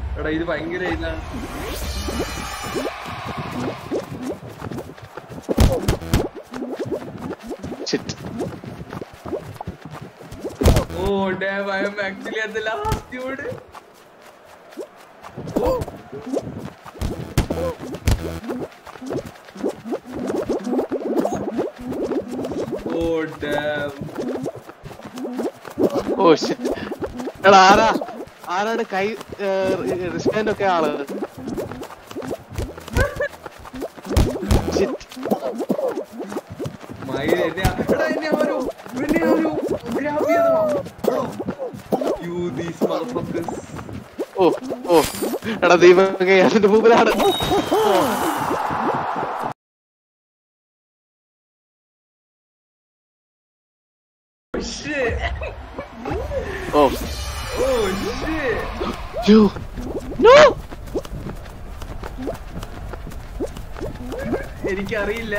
എടാ ഇത് ഭയങ്കര ഇതാണ് Shit. Oh damn, I am actually at the last dude. Oh damn. Oh shit. എടാ ആരാ ആരാണ് കൈ റിസ്കാൻഡ് ഒക്കെ ആള് Shit. മയില് എന്നെ ആ- എടാ എന്നെ ആ ഒരു എന്നെ ആ ഒരു grab ചെയ്തോ. എടോ. You these motherfuckers. Oh oh എടാ ദീപകെ അതിന്റെ മുമ്പിലാണ് Oh shit. Oh Oh shit. Yo no എനിക്കറിയില്ല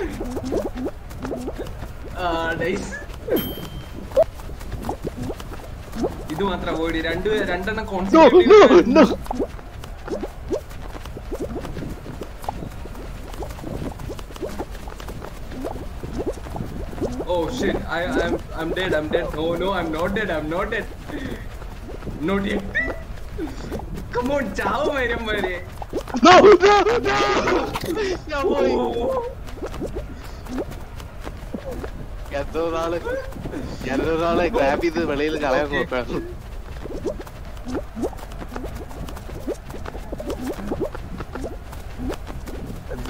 ആ നൈസ് ഇത് മാത്രം അവോയ്ഡ് രണ്ട് രണ്ടെണ്ണം no no concentrate no Oh shit, I, I'm, I'm dead, I'm dead. No, no, I'm not dead, I'm not dead. Not yet. Come on, ചാവ് വരും വരെ no no no ഞാൻ പോയി എന്തോ നാള് ഞാനൊരു നാളെ ഗ്രാബ് ചെയ്ത് വെളിയിൽ കളയാൻ Okay. നോക്കാണ് എന്ത്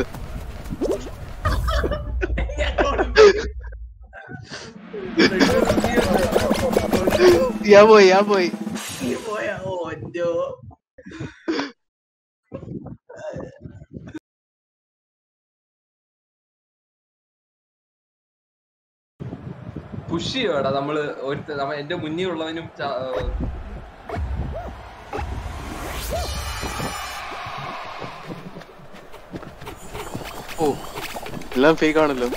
ഞാൻ പോയി ഞാൻ പോയി പോയാ ഓ no. പുഷ് ചെയ്യുവാടാ നമ്മള് ഒരു നമ്മ എന്റെ മുന്നിൽ ഉള്ളവനും ചാ- ഓ എല്ലാം ഫേക്ക് ആണല്ലോ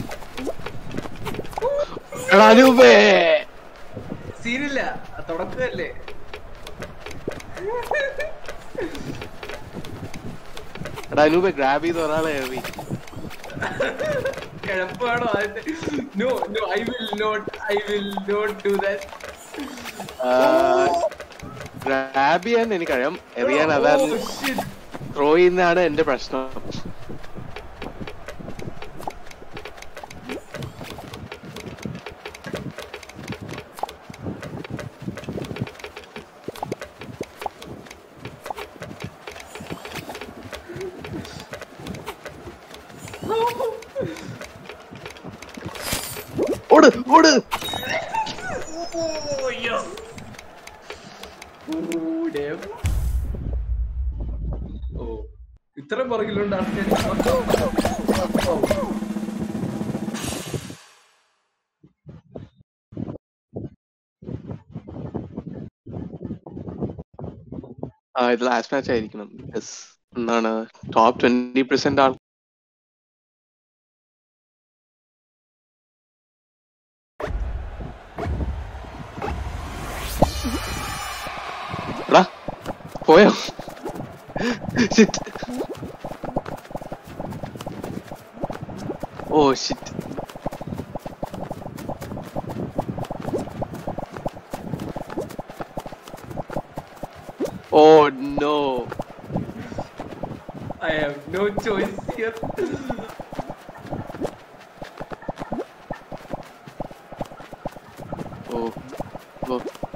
എടാ അനൂപേ സീനില്ല തുടക്കമല്ലേ എടാ അനൂപേ ഗ്രാബ് ചെയ്ത് ഒരാളെ എറി കിഴപ്പാണോ അതിന്റെ no no I will not I will not do that grab ചെയ്യാൻ എനിക്കറിയാം എറിയാൻ അതാണ് ത്രോ ചെയ്യുന്നതാണ് എന്റെ പ്രശ്നം ഓട് ഓട് Oh, yes. Oh, damn. Oh. ഇത്ര പുറകിലുണ്ട് ആ ഇത് ലാസ്റ്റ് മാച്ച് ആയിരിക്കണം ബിക്കോസ് എന്താണ് ടോപ്പ് ട്വന്റി പെർസെന്റ് ആൾ എടാ പോയോ shit oh shit oh no I have no choice here. Oh oh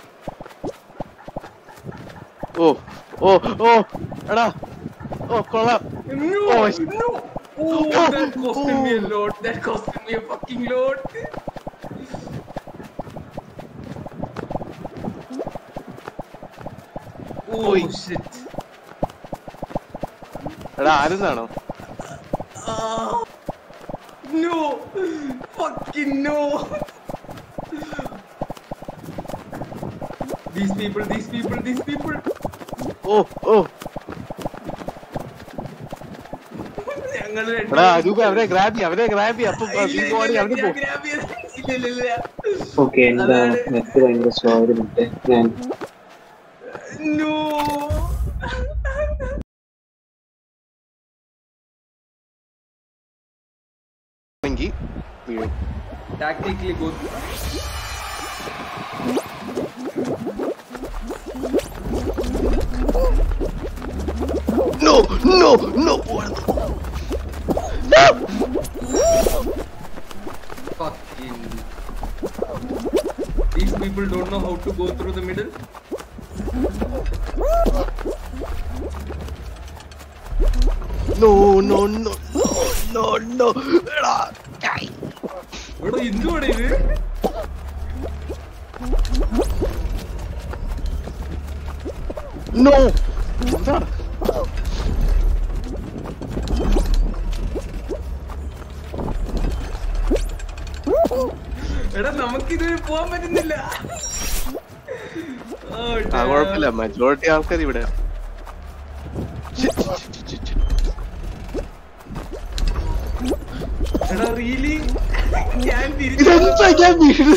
oh oh oh എടാ ഓ കൊള്ളാം No! Oh, no! Oh, that costed me a lot. That costed me a fucking lot. Oh Oi. shit. എടാ ആരെന്നാണോ Ah. No! Fucking no! These people, these people, these people. ഓ ഓ ഞങ്ങൾ എടാ അനൂപ് അവരെ grab ചെയ്യ അവരെ grab ചെയ്യ അപ്പൊ body അവന് പോകും ഓക്കെ എന്താ അതാണ്. നെറ്റ് ഭയങ്കര സ്ലോ ആയിട്ട് ഞാൻ No! വീഴും tactically go No, no, no. fucking these people don't know how to go through the middle No, no, no, no, no, no. എടാ, ഛായ്. എടോ എന്തുവാടെ ഇത് No. എന്താണ്? എടാ നമുക്കിത് പോവാൻ പറ്റുന്നില്ല Oh, ആ damn. കുഴപ്പമില്ല മജോറിറ്റി ആൾക്കാർ ഇവിടെ എടാ റീലി ഞാൻ തിരിച്ചു ഇതെന്താ ഞാൻ വീട്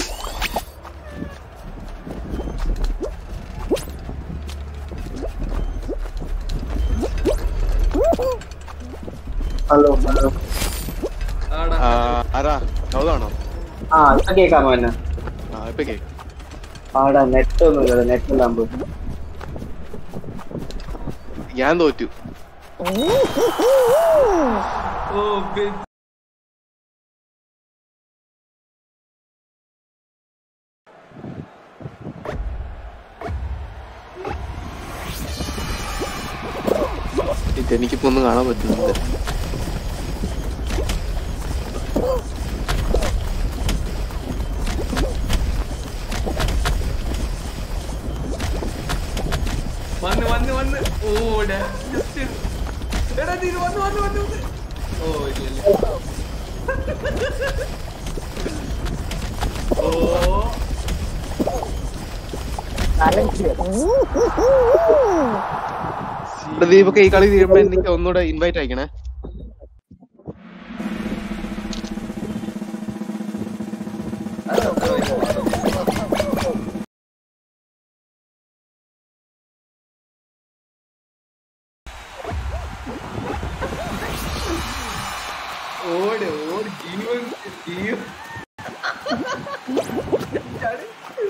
ഹലോ ഹലോ ആടാ ആ, ആരാ ഗൗതാണോ ആ ഇപ്പൊ കേക്കാമോ എന്നെ ആ ഇപ്പൊ കേക്ക് ആടാ നെറ്റ് ഒന്നുമില്ല നെറ്റ് എല്ലാം പോയി ഞാൻ തോറ്റു ഓ bitch. ഇതെനിക്കിപ്പോ ഒന്നും കാണാൻ പറ്റുന്നില്ല വന്ന് വന്ന് വന്ന് ഓടാ ജസ്റ്റ് എടാ ഇത് വന്ന് വന്ന് വന്ന് വന്ന്. ഓ ഇല്ല ഇല്ല ഓ ഇവിടെ ദീപക്ക് ഈ കളി തീരുമ്പോ എനിക്ക് ഒന്നുകൂടെ ഇൻവൈറ്റ് അയക്കണേ ഓട് ഓട് ജീവൻ ജീവൻ ചാടി.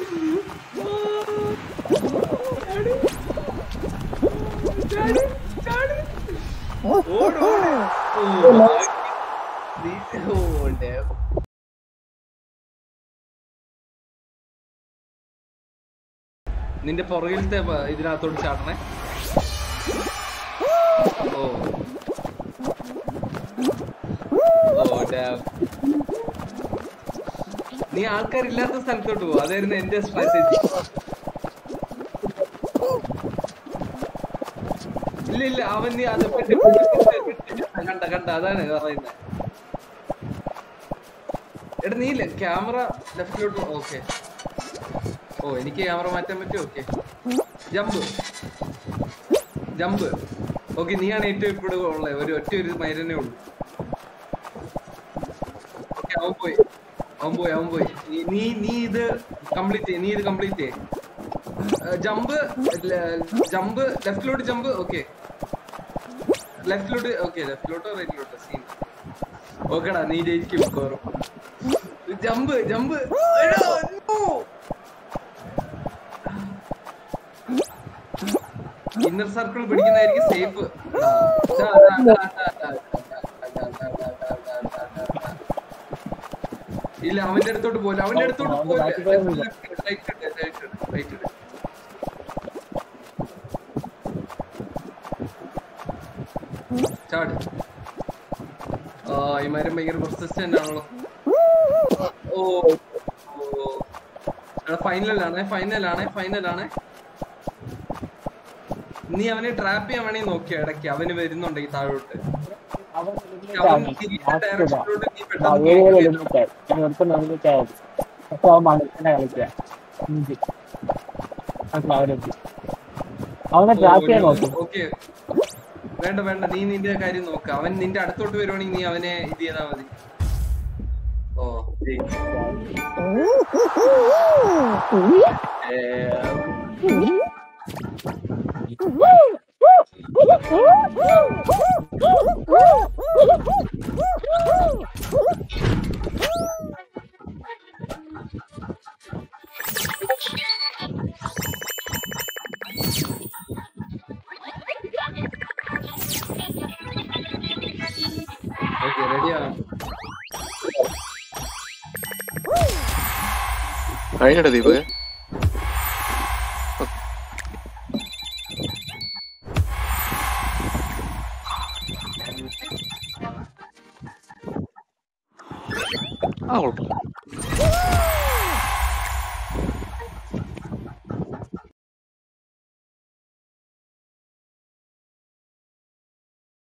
ചാടി, ചാടി. ഓട് ഓട് ഓ, നീ- ഓ, damn. നിന്റെ പുറകിലത്തെ പ- ഇതിനകത്തോട്ട് ചാടണേ ഓ ഓ damn. നീ ആൾക്കാരില്ലാത്ത സ്ഥലത്തോട്ട് പോകും അതായിരുന്നു എന്റെ സ്ട്രാറ്റജി ഇല്ല ഇല്ല അവൻ നീ അത് പെട്ട് കണ്ട കണ്ട അതാണ് പറയുന്നത് എടാ നീ ക്യാമറ ലെഫ്റ്റിലോട്ട് ഓക്കെ ഓ എനിക്ക് ക്യാമറ മാറ്റാൻ പറ്റും ഓക്കെ ജമ്പ് ജമ്പ് ഓക്കെ നീയാണ് ഏറ്റവും ഇപ്പോഴും ഉള്ളത് ഒരു ഒറ്റ ഒരു മൈരനെ ഉള്ളൂ ഓക്കെ അവൻ പോയി അവൻ പോയി അവൻ പോയി നീ- നീ നീ ഇത് കംപ്ലീറ്റ് ചെയ്യ് നീ ഇത് കംപ്ലീറ്റ് ചെയ്യ് ജമ്പ് ജമ്പ് ലെഫ്റ്റിലോട്ട് ജമ്പ് ഓക്കെ ലെഫ്റ്റിലോട്ട് ഓക്കെ ലെഫ്റ്റിലോട്ടോ റൈറ്റിലോട്ടോ സീൻ ഓക്കെടാ നീ ജയിക്കും മിക്കവാറും ജമ്പ് ജമ്പ് ഇന്നർ സർക്കിൾ പിടിക്കുന്നതായിരിക്കും സേഫ് ഇല്ല അവന്റെ അടുത്തോട്ട് പോലെ അവന്റെ അടുത്തോട്ട് പോലെ ചാട് ആ ഇമാരും ഭയങ്കര പെർസിസ്റ്റന്റ് ആണല്ലോ ഓ ഫൈനലാണ് ഫൈനലാണ് ഫൈനലാണ് നീ അവനെ ട്രാപ്പ് ചെയ്യാൻ വേണമെങ്കിൽ നോക്കിയ ഇടയ്ക്ക് അവന് വരുന്നുണ്ടെങ്കിൽ താഴോട്ട് അവൻ തിരിച്ച ഡയറക്ഷനിലോട്ട് നീ പെട്ടെന്ന് നോക്കിയിട്ട് അവനെ ട്രാപ്പ് ചെയ്യാൻ നോക്കും ഓക്കെ വേണ്ട വേണ്ട നീ നിന്റെ കാര്യം നോക്ക് അവൻ നിന്റെ അടുത്തോട്ട് വരുവാണെങ്കിൽ നീ അവനെ ഇത് ചെയ്താ മതി ഓ ജയ്. ഏ, കഴിഞ്ഞിട്ടോ ദീപക് ആ കുഴപ്പമില്ല